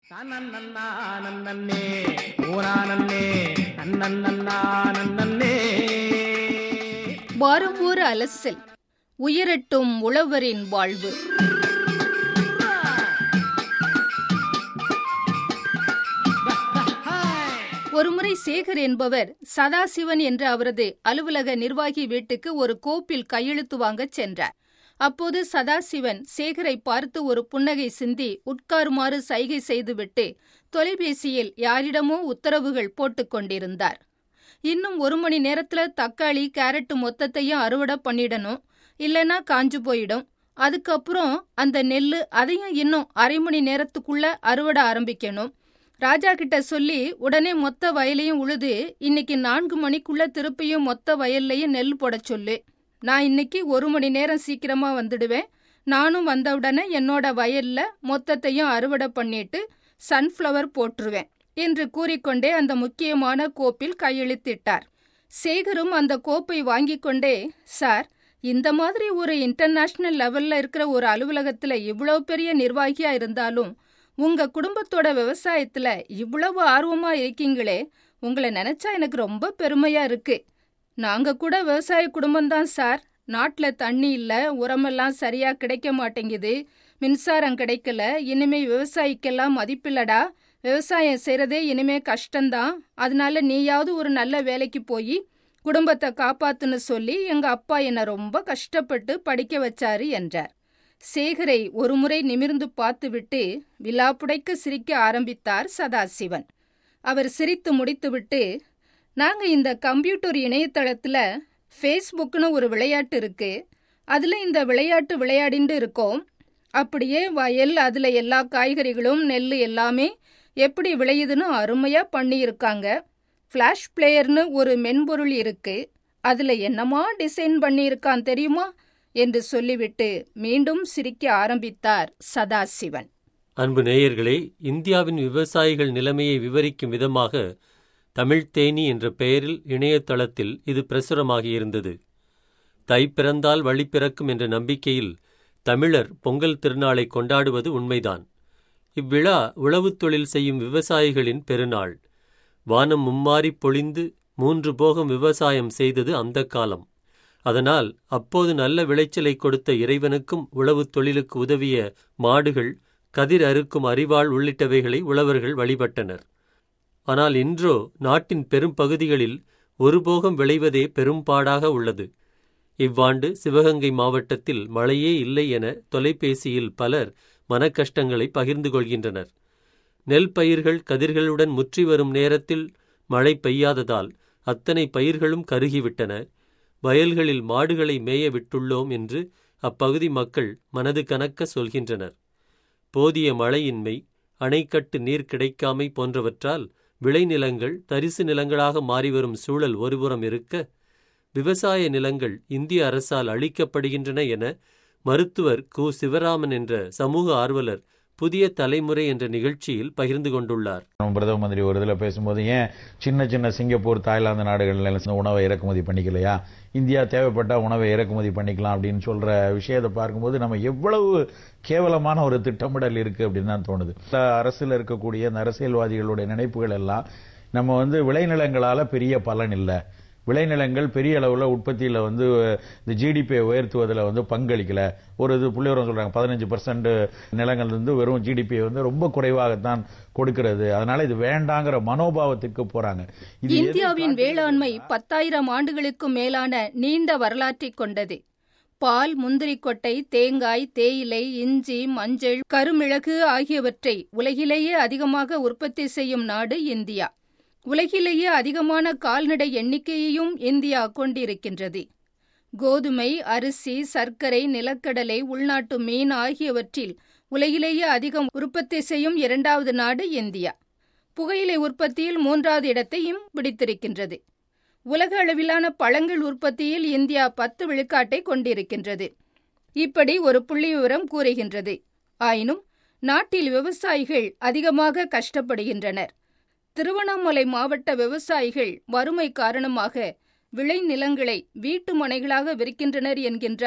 நன்னே ஊரானன்னே நன்னன்னா நன்னே வாரம் ஒரு அலசல் உயரட்டும் உழவரின் வாழ்வு ஒருமுறை சேகர் என்பவர் சதாசிவன் என்ற அவரது அலுவலக நிர்வாகி வீட்டுக்கு ஒரு கோப்பில் கையெழுத்து வாங்கச் சென்றார் அப்போது சதாசிவன் சேகரை பார்த்து ஒரு புன்னகை சிந்தி உட்காருமாறு சைகை செய்துவிட்டு தொலைபேசியில் யாரிடமோ உத்தரவுகள் போட்டுக் கொண்டிருந்தார் இன்னும் ஒரு மணி நேரத்துல தக்காளி கேரட் மொத்தத்தையும் அறுவடை பண்ணிடணும் இல்லைன்னா காஞ்சு போயிடும் அதுக்கப்புறம் அந்த நெல்லு அதையும் இன்னும் அரை மணி நேரத்துக்குள்ள அறுவடை ஆரம்பிக்கணும் ராஜா கிட்ட சொல்லி உடனே மொத்த வயலையும் உழுது இன்னைக்கு நான்கு மணிக்குள்ள திருப்பியும் மொத்த வயல்லையும் நெல் போடச் சொல்லு நான் இன்னைக்கு ஒரு மணி நேரம் சீக்கிரமா வந்துடுவேன் நானும் வந்தவுடனே என்னோட வயல்ல மொத்தத்தையும் அறுவடை பண்ணிட்டு சன்ஃப்ளவர் போட்டுருவேன் என்று கூறிக்கொண்டே அந்த முக்கியமான கோப்பில் கையெழுத்திட்டார் சேகரும் அந்த கோப்பை வாங்கிக் கொண்டே சார் இந்த மாதிரி ஒரு இன்டர்நேஷனல் லெவல்ல இருக்கிற ஒரு அலுவலகத்துல இவ்வளவு பெரிய நிர்வாகியா இருந்தாலும் உங்க குடும்பத்தோட விவசாயத்துல இவ்வளவு ஆர்வமா இருக்கீங்களே உங்களை நினைச்சா எனக்கு ரொம்ப பெருமையா இருக்கு நாங்க கூட விவசாய குடும்பம்தான் சார் நாட்டுல தண்ணி இல்ல உரமெல்லாம் சரியா கிடைக்க மாட்டேங்குது மின்சாரம் கிடைக்கல இனிமே விவசாயிக்கெல்லாம் மதிப்பில்லடா விவசாயம் செய்யறதே இனிமே கஷ்டம்தான் அதனால நீயாவது ஒரு நல்ல வேலைக்கு போய் குடும்பத்தை காப்பாத்துன்னு சொல்லி எங்க அப்பா என்னை ரொம்ப கஷ்டப்பட்டு படிக்க வச்சாரு என்றார் சேகரை ஒருமுறை நிமிர்ந்து பார்த்துவிட்டு விழாப்புடைக்க சிரிக்க ஆரம்பித்தார் சதாசிவன் அவர் சிரித்து முடித்துவிட்டு நாங்க இந்த கம்ப்யூட்டர் இணையதளத்துல ஃபேஸ்புக்னு ஒரு விளையாட்டு இருக்கு அதுல இந்த விளையாட்டு விளையாடிண்டு இருக்கோம் அப்படியே வயல் அதுல எல்லா காய்கறிகளும் நெல் எல்லாமே எப்படி விளையுதுன்னு அருமையா பண்ணியிருக்காங்க ஃப்ளாஷ் பிளேயர்னு ஒரு மென்பொருள் இருக்கு அதுல என்னமா டிசைன் பண்ணியிருக்கான் தெரியுமா என்று சொல்லிவிட்டு மீண்டும் சிரிக்க ஆரம்பித்தார் சதாசிவன் அன்பு நேயர்களே இந்தியாவின் விவசாயிகள் நிலைமையை விவரிக்கும் விதமாக தமிழ்த்தேனி என்ற பெயரில் இணையதளத்தில் இது பிரசுரமாகியிருந்தது தை பிறந்தால் வழி பிறக்கும் என்ற நம்பிக்கையில் தமிழர் பொங்கல் திருநாளை கொண்டாடுவது உண்மைதான் இவ்விழா உழவுத் தொழில் செய்யும் விவசாயிகளின் பெருநாள் வானம் மும்மாறி பொழிந்து மூன்று போகம் விவசாயம் செய்தது அந்த காலம் அதனால் அப்போது நல்ல விளைச்சலை கொடுத்த இறைவனுக்கும் உழவுத் தொழிலுக்கு உதவிய மாடுகள் கதிர் அறுக்கும் அரிவாள் உள்ளிட்டவைகளை உழவர்கள் வழிபட்டனர் ஆனால் இன்றோ நாட்டின் பெரும் பகுதிகளில் ஒரு போகம் விளைவதே பெரும்பாடாக உள்ளது இவ்வாண்டு சிவகங்கை மாவட்டத்தில் மழையே இல்லை என தொலைபேசியில் பலர் மனக்கஷ்டங்களை பகிர்ந்து கொள்கின்றனர் நெல் பயிர்கள் கதிர்களுடன் முற்றி வரும் நேரத்தில் மழை பெய்யாததால் அத்தனை பயிர்களும் கருகிவிட்டன வயல்களில் மாடுகளை மேய விட்டுள்ளோம் என்று அப்பகுதி மக்கள் மனது கனக்க சொல்கின்றனர் போதிய மழையின்மை அணைக்கட்டு நீர் கிடைக்காமை போன்றவற்றால் விளைநிலங்கள் தரிசு நிலங்களாக மாறிவரும் சூழல் ஒருபுறம் இருக்க விவசாய நிலங்கள் இந்திய அரசால் அளிக்கப்படுகின்றன என மருத்துவர் கு சிவராமன் என்ற சமூக ஆர்வலர் புதிய தலைமுறை என்ற நிகழ்ச்சியில் பகிர்ந்து கொண்டுள்ளார் நம்ம பிரதம மந்திரி ஒரு இதில் பேசும்போது ஏன் சின்ன சின்ன சிங்கப்பூர் தாய்லாந்து நாடுகள்ல எல்லாம் உணவை இறக்குமதி பண்ணிக்கலையா இந்தியா தேவைப்பட்டா உணவை இறக்குமதி பண்ணிக்கலாம் அப்படின்னு சொல்ற விஷயத்தை பார்க்கும்போது நம்ம எவ்வளவு கேவலமான ஒரு திட்டமிடல் இருக்கு அப்படின்னு தான் தோணுது அரசில் இருக்கக்கூடிய இந்த அரசியல்வாதிகளுடைய நினைப்புகள் எல்லாம் நம்ம வந்து விளைநிலங்களால பெரிய பலன் இல்லை விளைநிலங்கள் பெரிய அளவில் உற்பத்தியில் வந்து இந்த ஜிடிபியை உயர்த்துவதில் வந்து பங்களிக்கல ஒரு இது புள்ளிவரம் சொல்றாங்க பதினஞ்சு பர்சன்ட் நிலங்கள் வந்து வெறும் ஜிடிபியை வந்து ரொம்ப குறைவாகத்தான் கொடுக்கிறது அதனால இது வேண்டாங்கிற மனோபாவத்துக்கு போறாங்க இது எது இந்தியாவின் வேளாண்மை பத்தாயிரம் ஆண்டுகளுக்கு மேலான நீண்ட வரலாற்றை கொண்டது பால் முந்திரிக்கொட்டை தேங்காய் தேயிலை இஞ்சி மஞ்சள் கருமிளகு ஆகியவற்றை உலகிலேயே அதிகமாக உற்பத்தி செய்யும் நாடு இந்தியா உலகிலேயே அதிகமான கால்நடை எண்ணிக்கையையும் இந்தியா கொண்டிருக்கின்றது கோதுமை அரிசி சர்க்கரை நிலக்கடலை உள்நாட்டு மீன் ஆகியவற்றில் உலகிலேயே அதிகம் உற்பத்தி செய்யும் இரண்டாவது நாடு இந்தியா புகையிலை உற்பத்தியில் மூன்றாவது இடத்தையும் பிடித்திருக்கின்றது உலக அளவிலான பழங்கள் உற்பத்தியில் இந்தியா பத்து விழுக்காட்டை கொண்டிருக்கின்றது இப்படி ஒரு புள்ளிவிவரம் கூறுகின்றது ஆயினும் நாட்டில் விவசாயிகள் அதிகமாக கஷ்டப்படுகின்றனர் திருவண்ணாமலை மாவட்ட விவசாயிகள் வறுமை காரணமாக விளைநிலங்களை வீட்டு மனைகளாக விற்கின்றனர் என்கின்றார்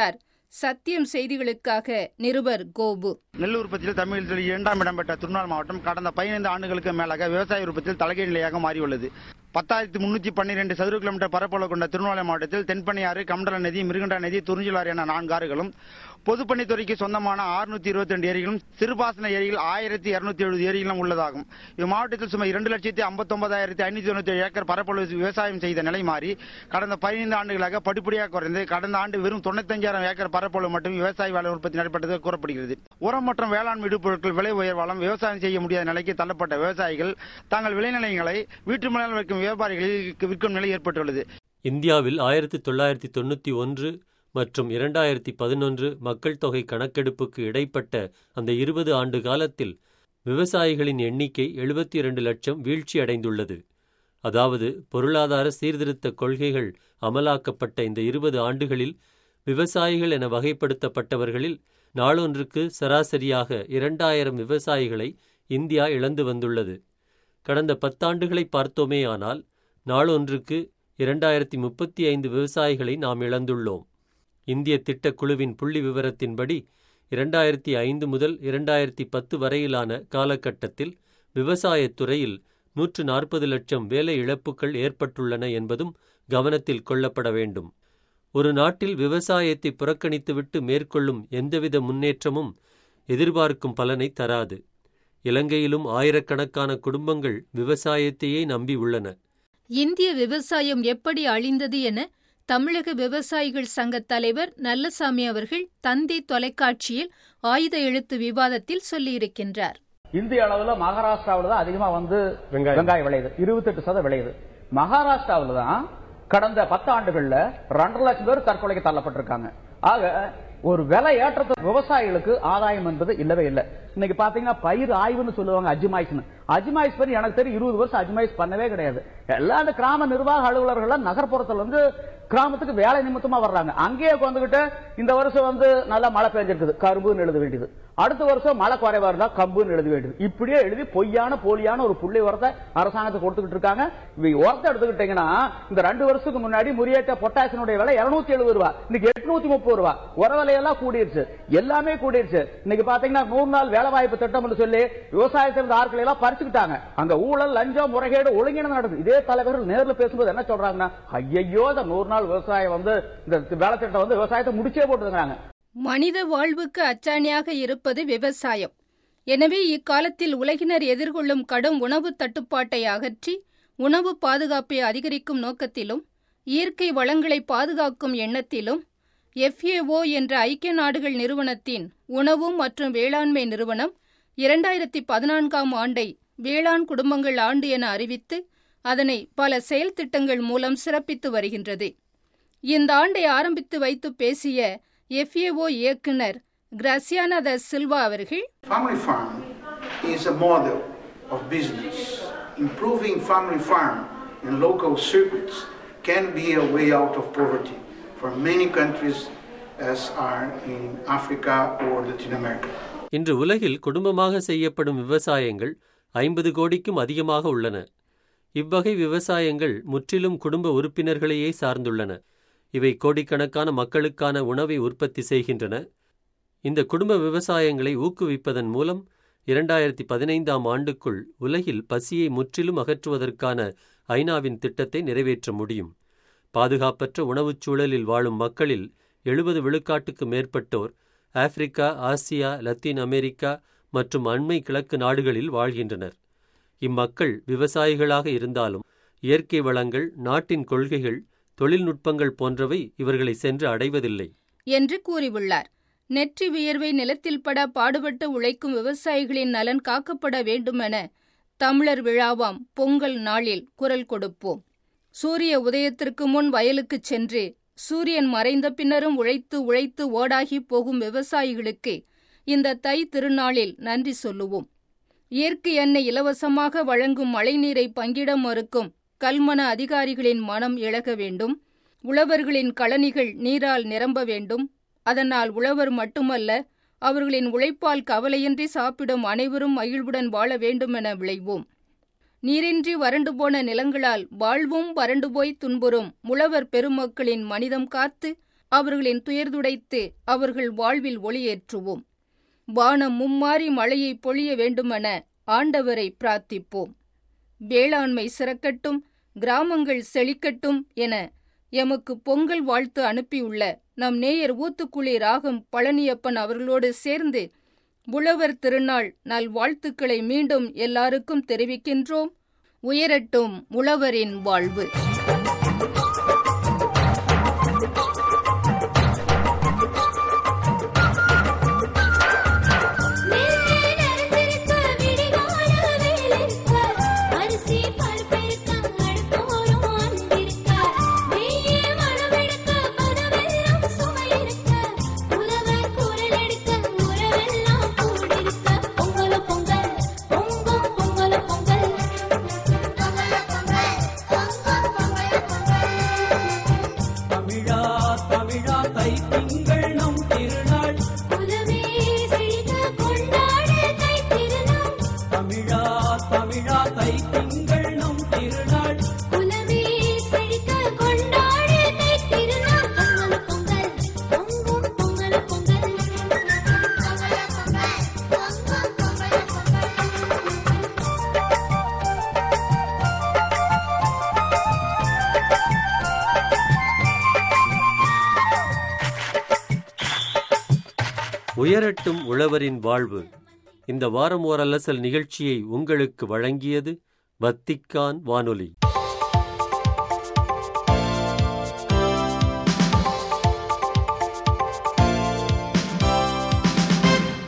சத்தியம் செய்திகளுக்காக நிருபர் கோபு நெல் உற்பத்தியில் தமிழகத்தில் இரண்டாம் இடம் பெற்ற திருநாள் மாவட்டம் கடந்த பதினைந்து ஆண்டுகளுக்கு மேலாக விவசாய உற்பத்தியில் தலைகீழ் நிலையாக மாறியுள்ளது பத்தாயிரத்தி முன்னூத்தி பன்னிரெண்டு சதுர கிலோமீட்டர் பரப்பளவு கொண்ட திருநெல்வேலி மாவட்டத்தில் தென்பண்ணை ஆறு கமண்டல நதி மிருகண்டா நதி துறிஞ்சிலாறு என நான்கு ஆறுகளும் பொதுப்பணித்துறைக்கு சொந்தமான ஆறுநூத்தி இருபத்தி ரெண்டு ஏரிகளும் சிறுபாசன ஏரிகள் ஆயிரத்தி இருநூத்தி எழுபது ஏரிகளும் உள்ளதாகும் இம்மாவட்டத்தில் சுமார் இரண்டு லட்சத்தி ஐம்பத்தி ஒன்பதாயிரத்தி ஐநூத்தி தொண்ணூத்தி ஏழு ஏக்கர் பரப்பளவு விவசாயம் செய்த நிலை மாறி கடந்த பதினைந்து ஆண்டுகளாக படிப்படியாக குறைந்து கடந்த ஆண்டு வெறும் தொண்ணூத்தஞ்சாயிரம் ஏக்கர் பரப்பளவு மட்டும் விவசாய வேலை உற்பத்தி நடைபெற்றது கூறப்படுகிறது உரம் மற்றும் வேளாண் இடுபொருட்கள் விலை உயர்வாலும் விவசாயம் செய்ய முடியாத நிலைக்கு தள்ளப்பட்ட விவசாயிகள் தங்கள் விளைநிலைகளை வீட்டு மலையில் வைக்கும் வியாபாரிகளுக்கு விற்கும் நிலை ஏற்பட்டுள்ளது இந்தியாவில் ஆயிரத்தி தொள்ளாயிரத்தி தொண்ணூற்றி ஒன்று மற்றும் இரண்டாயிரத்தி பதினொன்று மக்கள் தொகை கணக்கெடுப்புக்கு இடைப்பட்ட அந்த இருபது ஆண்டு காலத்தில் விவசாயிகளின் எண்ணிக்கை எழுபத்தி இரண்டு லட்சம் வீழ்ச்சியடைந்துள்ளது அதாவது பொருளாதார சீர்திருத்த கொள்கைகள் அமலாக்கப்பட்ட இந்த இருபது ஆண்டுகளில் விவசாயிகள் என வகைப்படுத்தப்பட்டவர்களில் நாளொன்றுக்கு சராசரியாக இரண்டாயிரம் விவசாயிகளை இந்தியா இழந்து வந்துள்ளது கடந்த பத்தாண்டுகளை பார்த்தோமேயானால் நாளொன்றுக்கு இரண்டாயிரத்தி முப்பத்தி ஐந்து விவசாயிகளை நாம் இழந்துள்ளோம் இந்திய திட்டக்குழுவின் புள்ளி விவரத்தின்படி இரண்டாயிரத்தி ஐந்து முதல் இரண்டாயிரத்தி பத்து வரையிலான காலகட்டத்தில் விவசாயத் துறையில் நூற்று நாற்பது லட்சம் வேலை இழப்புகள் ஏற்பட்டுள்ளன என்பதும் கவனத்தில் கொள்ளப்பட வேண்டும் ஒரு நாட்டில் விவசாயத்தை புறக்கணித்துவிட்டு மேற்கொள்ளும் எந்தவித முன்னேற்றமும் எதிர்பார்க்கும் பலனை தராது இலங்கையிலும் ஆயிரக்கணக்கான குடும்பங்கள் விவசாயத்தையே நம்பி உள்ளன இந்திய விவசாயம் எப்படி அழிந்தது என தமிழக விவசாயிகள் சங்க தலைவர் நல்லசாமி அவர்கள் தந்தி தொலைக்காட்சியில் ஆயுத எழுத்து விவாதத்தில் சொல்லியிருக்கின்றார் இந்திய அளவுல மகாராஷ்டிராவில் தான் அதிகமா வந்து வெங்காயம் விளையுது இருபத்தெட்டு சதம் விளையுது மகாராஷ்டிராவில் தான் கடந்த பத்து ஆண்டுகள்ல ரெண்டரை லட்சம் பேர் தற்கொலைக்கு தள்ளப்பட்டிருக்காங்க ஆக ஒரு விலை ஏற்றத்து விவசாயிகளுக்கு ஆதாயம் என்பது இல்லவே இல்லை இன்னைக்கு பாத்தீங்கன்னா பயிர் ஆய்வுன்னு சொல்லுவாங்க அஜிமாய்ஸ்னு அஜிமாய்ஸ் பண்ணி எனக்கு தெரியும் இருபது வருஷம் அஜிமாய்ஸ் பண்ணவே கிடையாது எல்லா இந்த கிராம நிர்வாக அலுவலர்கள் நகர்ப்புறத்துல வந்து கிராமத்துக்கு வேலை நிமித்தமா வர்றாங்க அங்கேயே உட்காந்துக்கிட்டு இந்த வருஷம் வந்து நல்லா மழை பெஞ்சிருக்குது கரும்புன்னு எழுத வேண்டியது அடுத்த வருஷம் மழை குறைவா இருந்தா கம்புன்னு எழுத வேண்டியது இப்படியே எழுதி பொய்யான போலியான ஒரு புள்ளி உரத்தை அரசாங்கத்துக்கு கொடுத்துக்கிட்டு இருக்காங்க இவங்க உரத்தை எடுத்துக்கிட்டீங்கன்னா இந்த ரெண்டு வருஷத்துக்கு முன்னாடி முறியேற்ற பொட்டாசியனுடைய விலை இருநூத்தி எழுபது ரூபா இன்னைக்கு எட்நூத்தி முப்பது ரூபா உர விலையெல்லாம் கூடிருச்சு எல்லாமே கூடிருச்சு இன்னைக்கு பாத்தீங்கன்னா நூறு நாள் வேலை வாய்ப்பு திட்டம் சொல்லி விவசாயத்திலிருந்து ஆட்களை எல்லாம் பறிச்சுக்கிட்டாங்க அங்க ஊழல் லஞ்சம் முறைகேடு ஒழுங்கின நடக்குது இதே தலைவர்கள் நேர்ல பேசும்போது என்ன சொல்றாங்கன்னா ஐயையோ இந்த நூறு நாள் விவசாயம் வந்து இந்த வேலை திட்டம் வந்து விவசாயத்தை முடிச்சே போட்டுருக்காங்க மனித வாழ்வுக்கு அச்சாணியாக இருப்பது விவசாயம் எனவே இக்காலத்தில் உலகினர் எதிர்கொள்ளும் கடும் உணவு தட்டுப்பாட்டை அகற்றி உணவு பாதுகாப்பை அதிகரிக்கும் நோக்கத்திலும் இயற்கை வளங்களை பாதுகாக்கும் எண்ணத்திலும் எஃப்ஏஓ என்ற ஐக்கிய நாடுகள் நிறுவனத்தின் உணவு மற்றும் வேளாண்மை நிறுவனம் இரண்டாயிரத்தி பதினான்காம் ஆண்டை வேளாண் குடும்பங்கள் ஆண்டு என அறிவித்து அதனை பல செயல் திட்டங்கள் மூலம் சிறப்பித்து வருகின்றது இந்த ஆண்டை ஆரம்பித்து வைத்து பேசிய எஃப்ஏஓ இயக்குனர் கிராசியானா த சில்வா அவர்கள் Family farm is a model of business. Improving family farm and local circuits can be a way out of poverty for many countries as are in Africa or Latin America. இன்று உலகில் குடும்பமாக செய்யப்படும் விவசாயங்கள் ஐம்பது கோடிக்கும் அதிகமாக உள்ளன இவ்வகை விவசாயங்கள் முற்றிலும் குடும்ப உறுப்பினர்களையே சார்ந்துள்ளன இவை கோடிக்கணக்கான மக்களுக்கான உணவை உற்பத்தி செய்கின்றன இந்த குடும்ப விவசாயங்களை ஊக்குவிப்பதன் மூலம் இரண்டாயிரத்தி பதினைந்தாம் ஆண்டுக்குள் உலகில் பசியை முற்றிலும் அகற்றுவதற்கான ஐநாவின் திட்டத்தை நிறைவேற்ற முடியும் பாதுகாப்பற்ற உணவுச் சூழலில் வாழும் மக்களில் எழுபது விழுக்காட்டுக்கு மேற்பட்டோர் ஆப்பிரிக்கா ஆசியா லத்தீன் அமெரிக்கா மற்றும் அண்மை கிழக்கு நாடுகளில் வாழ்கின்றனர் இம்மக்கள் விவசாயிகளாக இருந்தாலும் இயற்கை வளங்கள் நாட்டின் கொள்கைகள் தொழில்நுட்பங்கள் போன்றவை இவர்களை சென்று அடைவதில்லை என்று கூறியுள்ளார் நெற்றி வியர்வை நிலத்தில் பட பாடுபட்டு உழைக்கும் விவசாயிகளின் நலன் காக்கப்பட வேண்டுமென தமிழர் விழாவாம் பொங்கல் நாளில் குரல் கொடுப்போம் சூரிய உதயத்திற்கு முன் வயலுக்குச் சென்று சூரியன் மறைந்த பின்னரும் உழைத்து உழைத்து ஓடாகி போகும் விவசாயிகளுக்கு இந்த தை திருநாளில் நன்றி சொல்லுவோம் இயற்கை எண்ணெய் இலவசமாக வழங்கும் மழைநீரை பங்கிட மறுக்கும் கல்மன அதிகாரிகளின் மனம் இழக வேண்டும் உழவர்களின் களனிகள் நீரால் நிரம்ப வேண்டும் அதனால் உழவர் மட்டுமல்ல அவர்களின் உழைப்பால் கவலையின்றி சாப்பிடும் அனைவரும் மகிழ்வுடன் வாழ வேண்டுமென விளைவோம் நீரின்றி வறண்டு போன நிலங்களால் வாழ்வும் வறண்டு போய் துன்புறும் முழவர் பெருமக்களின் மனிதம் காத்து அவர்களின் துயர்துடைத்து அவர்கள் வாழ்வில் ஒளியேற்றுவோம் வானம் மும்மாறி மழையை பொழிய வேண்டுமென ஆண்டவரை பிரார்த்திப்போம் வேளாண்மை சிறக்கட்டும் கிராமங்கள் செழிக்கட்டும் என எமக்கு பொங்கல் வாழ்த்து அனுப்பியுள்ள நம் நேயர் ஊத்துக்குளி ராகம் பழனியப்பன் அவர்களோடு சேர்ந்து உழவர் திருநாள் நல் வாழ்த்துக்களை மீண்டும் எல்லாருக்கும் தெரிவிக்கின்றோம் உயரட்டும் உழவரின் வாழ்வு நெஞ்சிருக்க விடிகால வேலிருக்க அரிசி பருப்பிருக்க அடுப்போரும் அன்பிருக்க வெய்ய மனமெடுக்க பதவெல்லாம் சுமையிருக்க உழவர் குரல் எடுக்க உறவெல்லாம் கூடிருக்க பொங்கல பொங்கல் பொங்கும் பொங்கல பொங்கல் பொங்கல பொங்கல் பொங்கும் பொங்கல பொங்கல் தமிழா தமிழா தை திங்கள் நம் திருநாள் குலவே செழிக்க கொண்டாடு தைத்திருநாள் தமிழா தமிழா தை திங்கள் நம் திருநாள் குலவே செழிக்க கொண்டாடு தைத்திருநாள் பொங்கல பொங்கல் பொங்கும் பொங்கல பொங்கல் பொங்கல பொங்கல் பொங்கும் பொங்கல பொங்கல் உயரட்டும் உழவரின் வாழ்வு இந்த வாரம் ஓர் அலசல் நிகழ்ச்சியை உங்களுக்கு வழங்கியது வத்திக்கான் வானொலி